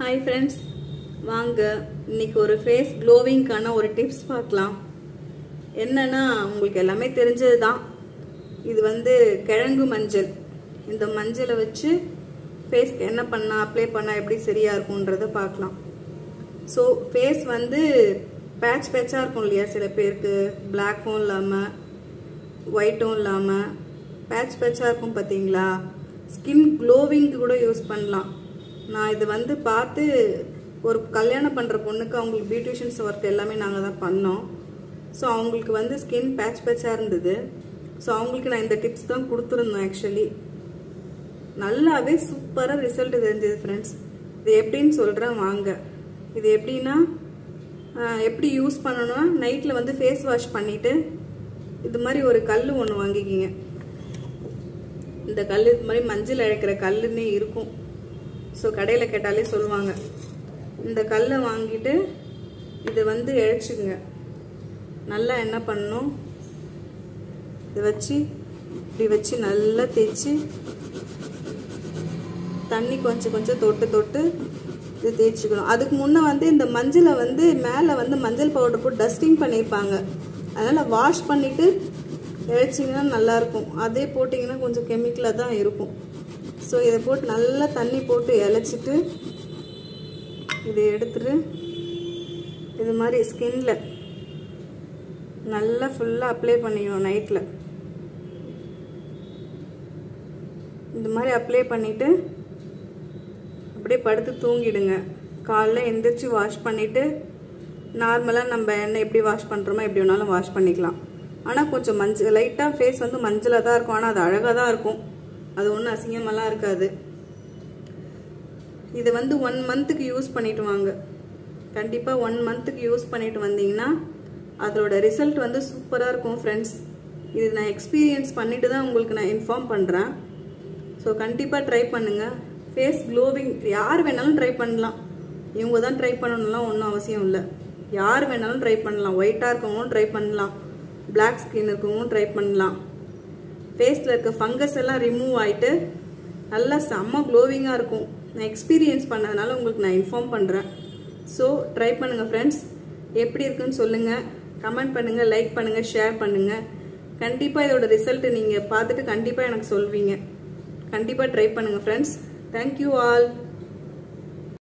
hi friends வாங்க இன்னைக்கு ஒரு ஃபேஸ் க்ளோவிங்க்கான ஒரு டிப்ஸ் பார்க்கலாம் என்னன்னா உங்களுக்கு எல்லாமே தெரிஞ்சது தான் இது வந்து கிழங்கு மஞ்சள் இந்த மஞ்சளை வச்சு ஃபேஸ்க்கு என்ன பண்ணால் அப்ளை பண்ணால் எப்படி சரியாக இருக்கும்ன்றத பார்க்கலாம் ஸோ ஃபேஸ் வந்து பேட்ச் பேட்சாக இருக்கும் இல்லையா சில பேருக்கு பிளாக்கும் இல்லாமல் ஒயிட்டும் இல்லாமல் பேட்ச் பேட்சாக இருக்கும் பார்த்தீங்களா ஸ்கின் க்ளோவிங்க்கு கூட யூஸ் பண்ணலாம் நான் இது வந்து பார்த்து ஒரு கல்யாணம் பண்ணுற பொண்ணுக்கு அவங்களுக்கு பியூட்டிஷியன்ஸ் ஒர்க் எல்லாமே நாங்கள் தான் பண்ணோம் ஸோ அவங்களுக்கு வந்து ஸ்கின் பேட்ச் பேட்சாக இருந்தது ஸோ அவங்களுக்கு நான் இந்த டிப்ஸ் தான் கொடுத்துருந்தேன் ஆக்சுவலி நல்லாவே சூப்பராக ரிசல்ட் தெரிஞ்சது ஃப்ரெண்ட்ஸ் இது எப்படின்னு சொல்கிறேன் வாங்க இது எப்படின்னா ஆஹ், எப்படி யூஸ் பண்ணணும்னா நைட்டில் வந்து ஃபேஸ் வாஷ் பண்ணிவிட்டு இது மாதிரி ஒரு கல் ஒன்று வாங்கிக்கிங்க இந்த கல் இது மாதிரி மஞ்சள் அழைக்கிற கல்லுன்னே இருக்கும் ஸோ கடையில் கேட்டாலே சொல்லுவாங்க இந்த கல்லை வாங்கிட்டு இதை வந்து இழைச்சிங்க நல்லா என்ன பண்ணணும் இதை வச்சு இப்படி வச்சு நல்லா தேய்ச்சி தண்ணி கொஞ்சம் கொஞ்சம் தொட்டு தொட்டு இது தேய்ச்சிக்கணும் அதுக்கு முன்னே வந்து இந்த மஞ்சளை வந்து மேலே வந்து மஞ்சள் பவுடர் போட்டு டஸ்டிங் பண்ணியிருப்பாங்க அதனால் வாஷ் பண்ணிவிட்டு இழைச்சிங்கன்னா நல்லாயிருக்கும் அதே போட்டிங்கன்னா கொஞ்சம் கெமிக்கலாக தான் இருக்கும் ஸோ இதை போட்டு நல்லா தண்ணி போட்டு இழைச்சிட்டு இதை எடுத்துட்டு இது மாதிரி ஸ்கின்ல நல்லா ஃபுல்லாக அப்ளை பண்ணிக்கணும் நைட்டில் இந்த மாதிரி அப்ளை பண்ணிவிட்டு அப்படியே படுத்து தூங்கிடுங்க காலைல எந்திரிச்சு வாஷ் பண்ணிவிட்டு நார்மலாக நம்ம எண்ணெய் எப்படி வாஷ் பண்ணுறோமோ எப்படி வேணாலும் வாஷ் பண்ணிக்கலாம் ஆனால் கொஞ்சம் மஞ்சள் லைட்டாக ஃபேஸ் வந்து மஞ்சளாக தான் இருக்கும் ஆனால் அது அழகாக தான் இருக்கும் அது ஒன்றும் அசிங்கமெல்லாம் இருக்காது இது வந்து ஒன் மந்த்துக்கு யூஸ் பண்ணிட்டு வாங்க கண்டிப்பாக ஒன் மந்த்துக்கு யூஸ் பண்ணிட்டு வந்தீங்கன்னா அதோட ரிசல்ட் வந்து சூப்பராக இருக்கும் ஃப்ரெண்ட்ஸ் இது நான் எக்ஸ்பீரியன்ஸ் பண்ணிட்டு தான் உங்களுக்கு நான் இன்ஃபார்ம் பண்ணுறேன் ஸோ கண்டிப்பாக ட்ரை பண்ணுங்கள் ஃபேஸ் க்ளோவிங் யார் வேணாலும் ட்ரை பண்ணலாம் இவங்க தான் ட்ரை பண்ணணும்லாம் ஒன்றும் அவசியம் இல்லை யார் வேணாலும் ட்ரை பண்ணலாம் ஒயிட்டாக இருக்கவங்களும் ட்ரை பண்ணலாம் Black ஸ்கின் இருக்கவங்களும் ட்ரை பண்ணலாம் ஃபேஸில் இருக்க ஃபங்கஸ் எல்லாம் ரிமூவ் ஆகிட்டு நல்லா செம்ம க்ளோவிங்காக இருக்கும் நான் எக்ஸ்பீரியன்ஸ் பண்ணதுனால உங்களுக்கு நான் இன்ஃபார்ம் பண்ணுறேன் ஸோ ட்ரை பண்ணுங்கள் ஃப்ரெண்ட்ஸ் எப்படி இருக்குன்னு சொல்லுங்கள் கமெண்ட் பண்ணுங்கள் லைக் பண்ணுங்கள் ஷேர் பண்ணுங்கள் கண்டிப்பாக இதோட ரிசல்ட்டு நீங்கள் பார்த்துட்டு கண்டிப்பாக எனக்கு சொல்வீங்க கண்டிப்பாக ட்ரை பண்ணுங்கள் ஃப்ரெண்ட்ஸ் தேங்க்யூ ஆல்